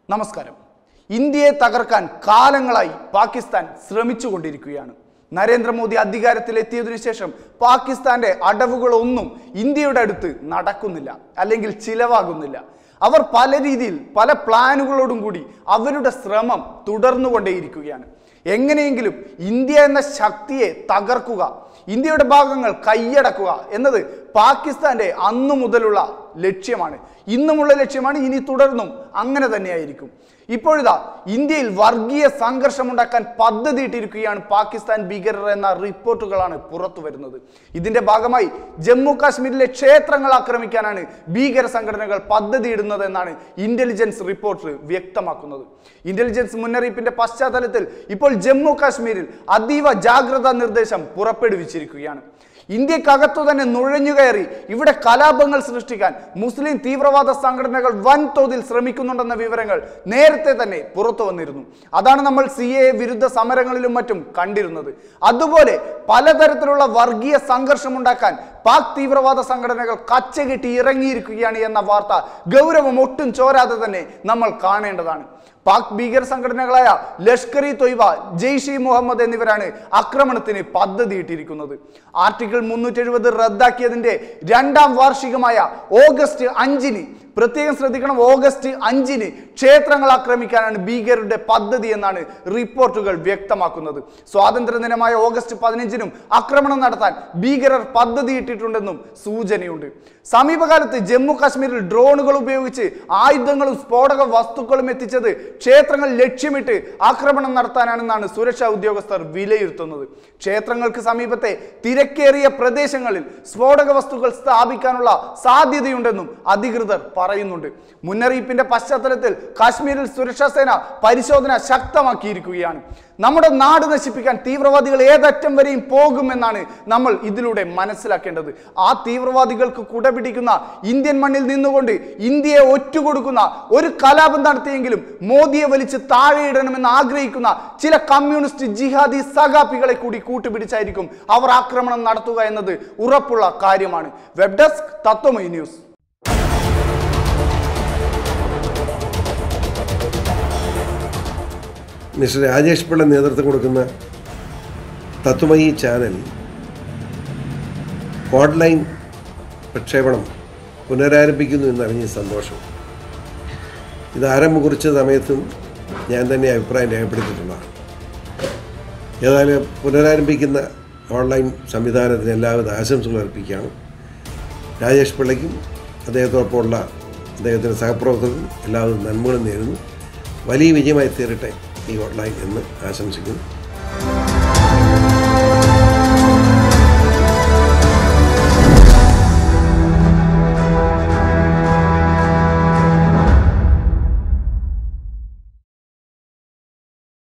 നമസ്കാരം ഇന്ത്യയെ തകർക്കാൻ കാലങ്ങളായി പാകിസ്ഥാൻ ശ്രമിച്ചുകൊണ്ടിരിക്കുകയാണ് നരേന്ദ്രമോദി അധികാരത്തിലെത്തിയതിനു ശേഷം പാകിസ്ഥാന്റെ അടവുകളൊന്നും ഇന്ത്യയുടെ അടുത്ത് നടക്കുന്നില്ല അല്ലെങ്കിൽ ചിലവാകുന്നില്ല അവർ പല രീതിയിൽ പല പ്ലാനുകളോടും കൂടി അവരുടെ ശ്രമം തുടർന്നുകൊണ്ടേയിരിക്കുകയാണ് എങ്ങനെയെങ്കിലും ഇന്ത്യ എന്ന ശക്തിയെ തകർക്കുക ഇന്ത്യയുടെ ഭാഗങ്ങൾ കൈയടക്കുക എന്നത് പാകിസ്ഥാന്റെ അന്നു മുതലുള്ള ലക്ഷ്യമാണ് ഇന്നുമുള്ള ലക്ഷ്യമാണ് ഇനി തുടർന്നും അങ്ങനെ തന്നെയായിരിക്കും ഇപ്പോഴിതാ ഇന്ത്യയിൽ വർഗീയ സംഘർഷമുണ്ടാക്കാൻ പദ്ധതിയിട്ടിരിക്കുകയാണ് പാകിസ്ഥാൻ ഭീകരർ എന്ന റിപ്പോർട്ടുകളാണ് പുറത്തു വരുന്നത് ഇതിന്റെ ഭാഗമായി ജമ്മു കാശ്മീരിലെ ക്ഷേത്രങ്ങൾ ആക്രമിക്കാനാണ് ഭീകര സംഘടനകൾ പദ്ധതിയിടുന്നത് എന്നാണ് ഇന്റലിജൻസ് റിപ്പോർട്ട് വ്യക്തമാക്കുന്നത് ഇന്റലിജൻസ് മുന്നറിയിപ്പിന്റെ പശ്ചാത്തലത്തിൽ ഇപ്പോൾ ജമ്മു കാശ്മീരിൽ അതീവ ജാഗ്രതാ നിർദ്ദേശം പുറപ്പെടുവിച്ചിരിക്കുകയാണ് ഇന്ത്യക്കകത്തു തന്നെ നുഴഞ്ഞുകയറി ഇവിടെ കലാപങ്ങൾ സൃഷ്ടിക്കാൻ മുസ്ലിം തീവ്രവാദ സംഘടനകൾ വൻതോതിൽ ശ്രമിക്കുന്നുണ്ടെന്ന വിവരങ്ങൾ നേരത്തെ തന്നെ പുറത്തു വന്നിരുന്നു അതാണ് നമ്മൾ സി എ വിരുദ്ധ സമരങ്ങളിലും മറ്റും കണ്ടിരുന്നത് അതുപോലെ പലതരത്തിലുള്ള വർഗീയ സംഘർഷമുണ്ടാക്കാൻ പാക് തീവ്രവാദ സംഘടനകൾ കച്ചകെട്ടി ഇറങ്ങിയിരിക്കുകയാണ് എന്ന വാർത്ത ഗൗരവം ഒട്ടും ചോരാതെ തന്നെ നമ്മൾ കാണേണ്ടതാണ് പാക് ഭീകര സംഘടനകളായ ലഷ്കർ ഇ തൊയ്ബ ജെയ്ഷ് ഇ മുഹമ്മദ് എന്നിവരാണ് ആക്രമണത്തിന് പദ്ധതിയിട്ടിരിക്കുന്നത് ആർട്ടിക്കിൾ മുന്നൂറ്റി എഴുപത് റദ്ദാക്കിയതിന്റെ രണ്ടാം വാർഷികമായ ഓഗസ്റ്റ് അഞ്ചിന് പ്രത്യേകം ശ്രദ്ധിക്കണം ഓഗസ്റ്റ് അഞ്ചിന് ക്ഷേത്രങ്ങൾ ആക്രമിക്കാനാണ് ഭീകരരുടെ പദ്ധതി എന്നാണ് റിപ്പോർട്ടുകൾ വ്യക്തമാക്കുന്നത് സ്വാതന്ത്ര്യ ദിനമായ ഓഗസ്റ്റ് പതിനഞ്ചിനും ആക്രമണം നടത്താൻ ഭീകരർ പദ്ധതിയിട്ടിട്ടുണ്ടെന്നും സൂചനയുണ്ട് സമീപകാലത്ത് ജമ്മു കാശ്മീരിൽ ഡ്രോണുകൾ ഉപയോഗിച്ച് ആയുധങ്ങളും സ്ഫോടക വസ്തുക്കളും എത്തിച്ചത് ക്ഷേത്രങ്ങൾ ലക്ഷ്യമിട്ട് ആക്രമണം നടത്താനാണെന്നാണ് സുരക്ഷാ ഉദ്യോഗസ്ഥർ വിലയിരുത്തുന്നത് ക്ഷേത്രങ്ങൾക്ക് സമീപത്തെ തിരക്കേറിയ പ്രദേശങ്ങളിൽ സ്ഫോടക വസ്തുക്കൾ സ്ഥാപിക്കാനുള്ള സാധ്യതയുണ്ടെന്നും അധികൃതർ പറയുന്നുണ്ട് മുന്നറിയിപ്പിന്റെ പശ്ചാത്തലത്തിൽ കാശ്മീരിൽ സുരക്ഷാ സേന പരിശോധന ശക്തമാക്കിയിരിക്കുകയാണ് നമ്മുടെ നാട് നശിപ്പിക്കാൻ തീവ്രവാദികൾ ഏതറ്റം വരെയും പോകുമെന്നാണ് നമ്മൾ ഇതിലൂടെ മനസ്സിലാക്കേണ്ടത് ആ തീവ്രവാദികൾക്ക് കുടപിടിക്കുന്ന ഇന്ത്യൻ മണ്ണിൽ നിന്നുകൊണ്ട് ഇന്ത്യയെ ഒറ്റുകൊടുക്കുന്ന ഒരു കലാപം നടത്തിയെങ്കിലും മോദിയെ വലിച്ച് താഴെയിടണമെന്ന് ആഗ്രഹിക്കുന്ന ചില കമ്മ്യൂണിസ്റ്റ് ജിഹാദി സഖാപ്പികളെ കൂടി കൂട്ടുപിടിച്ചായിരിക്കും അവർ ആക്രമണം നടത്തുക എന്നത് ഉറപ്പുള്ള കാര്യമാണ് web desk Tathvamayi news mister Rajesh Pillai നേതൃത്വം കൊടുക്കുന്ന തത്വമയി ചാനൽ ഓൺലൈൻ പ്രക്ഷേപണം പുനരാരംഭിക്കുന്നു എന്നറിഞ്ഞ സന്തോഷം ഇത് ആരംഭം കുറിച്ച സമയത്തും ഞാൻ തന്നെ അഭിപ്രായം രേഖപ്പെടുത്തിയിട്ടുള്ളതാണ് ഏതായാലും പുനരാരംഭിക്കുന്ന ഓൺലൈൻ സംവിധാനത്തിന് എല്ലാവിധ ആശംസകൾ അർപ്പിക്കുകയാണ് രാജേഷ് പിള്ളയ്ക്കും അദ്ദേഹത്തോടൊപ്പമുള്ള അദ്ദേഹത്തിൻ്റെ സഹപ്രവർത്തകർക്കും എല്ലാവിധ നന്മകളും നേരുന്നു വലിയ വിജയമായി തീരട്ടെ ഈ ഓൺലൈൻ എന്ന് ആശംസിക്കുന്നു